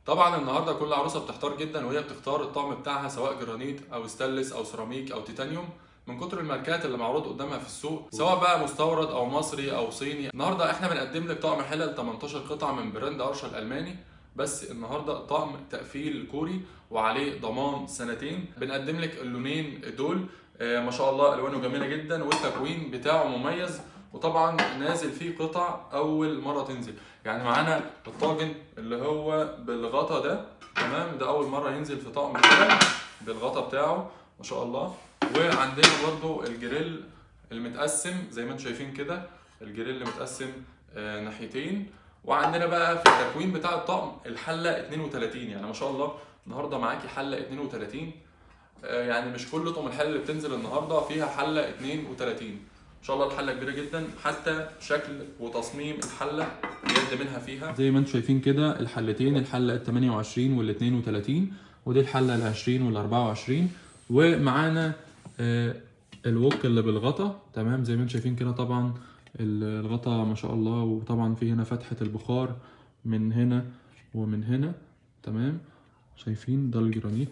طبعا النهارده كل عروسه بتحتار جدا وهي بتختار الطقم بتاعها سواء جرانيت او ستانلس او سيراميك او تيتانيوم من كتر الماركات اللي معروض قدامها في السوق سواء بقى مستورد او مصري او صيني النهارده احنا بنقدم لك طقم حلل 18 قطعه من براند ارشا الالماني بس النهارده طقم تقفيل كوري وعليه ضمان سنتين بنقدم لك اللونين دول آه، ما شاء الله الوانه جميله جدا والتكوين بتاعه مميز وطبعا نازل فيه قطع اول مره تنزل يعني معانا الطاجن اللي هو بالغطا ده تمام ده اول مره ينزل في طقم كده بالغطا بتاعه ما شاء الله وعندنا برضو الجريل المتقسم زي ما انتم شايفين كده الجريل متقسم آه، ناحيتين وعندنا بقى في التكوين بتاع الطقم الحله 32 يعني ما شاء الله النهارده معاكي حله 32 آه، يعني مش كل طقم الحله اللي بتنزل النهارده فيها حله 32 ان شاء الله الحله كبيره جدا حتى شكل وتصميم الحله بجد منها فيها زي ما انتم شايفين كده الحلتين الحله ال 28 وال 32 ودي الحله ال 20 وال 24 ومعانا آه، الوك اللي بالغطا تمام زي ما انتم شايفين كده طبعا ال- الغطا ما شاء الله وطبعا في هنا فتحه البخار من هنا ومن هنا تمام شايفين ده الجرانيت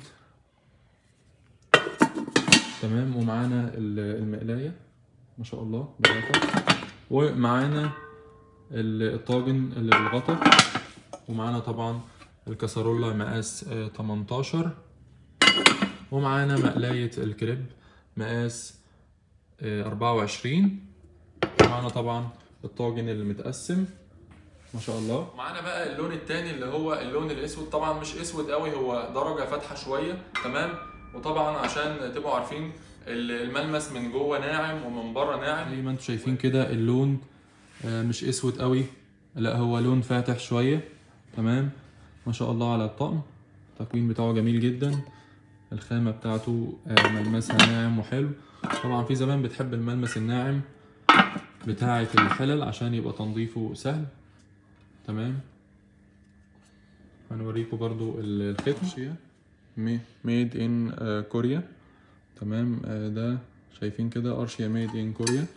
تمام ومعانا ال- المقلايه ما شاء الله بالغطا ومعانا ال- الطاجن اللي بالغطا ومعانا طبعا الكسرولة مقاس آه، 18 ومعانا مقلاية الكريب مقاس آه، 24 ومعانا طبعا الطاجن اللي متقسم ما شاء الله معانا بقى اللون التاني اللي هو اللون الاسود طبعا مش اسود قوي هو درجه فاتحه شويه تمام وطبعا عشان تبقوا عارفين ال- الملمس من جوه ناعم ومن بره ناعم زي ما انتم شايفين كده اللون آه، مش اسود قوي لا هو لون فاتح شوية تمام ما شاء الله على الطقم التكوين بتاعه جميل جدا الخامة بتاعته آه، ملمسها ناعم وحلو طبعا في زمان بتحب الملمس الناعم بتاعة الحلل عشان يبقى تنظيفه سهل تمام هنوريكم برضو ال- الختم ميد ان كوريا تمام آه، ده شايفين كده ارشيا ميد ان كوريا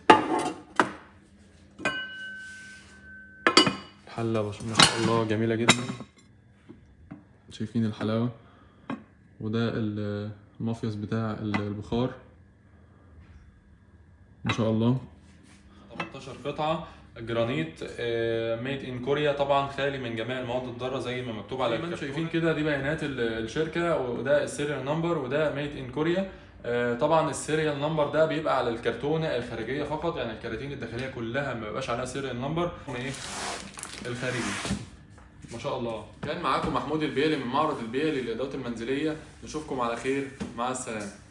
الحلة ما شاء الله جميلة جدا شايفين الحلاوة وده ال- المفيص بتاع ال- البخار ما شاء الله 18 قطعه جرانيت ميد ان كوريا طبعا خالي من جميع المواد الضاره زي ما مكتوب على زي ما انتم الكرتونة. شايفين كده دي بيانات ال- الشركه وده السيريال نمبر وده ميد ان كوريا آه، طبعا السيريال نمبر ده بيبقى على الكرتونه الخارجيه فقط يعني الكراتين الداخليه كلها ما بيبقاش عليها سيريال نمبر ايه الخارجي ما شاء الله كان معاكم محمود البيلي من معرض البيلي للادوات المنزليه نشوفكم على خير مع السلامه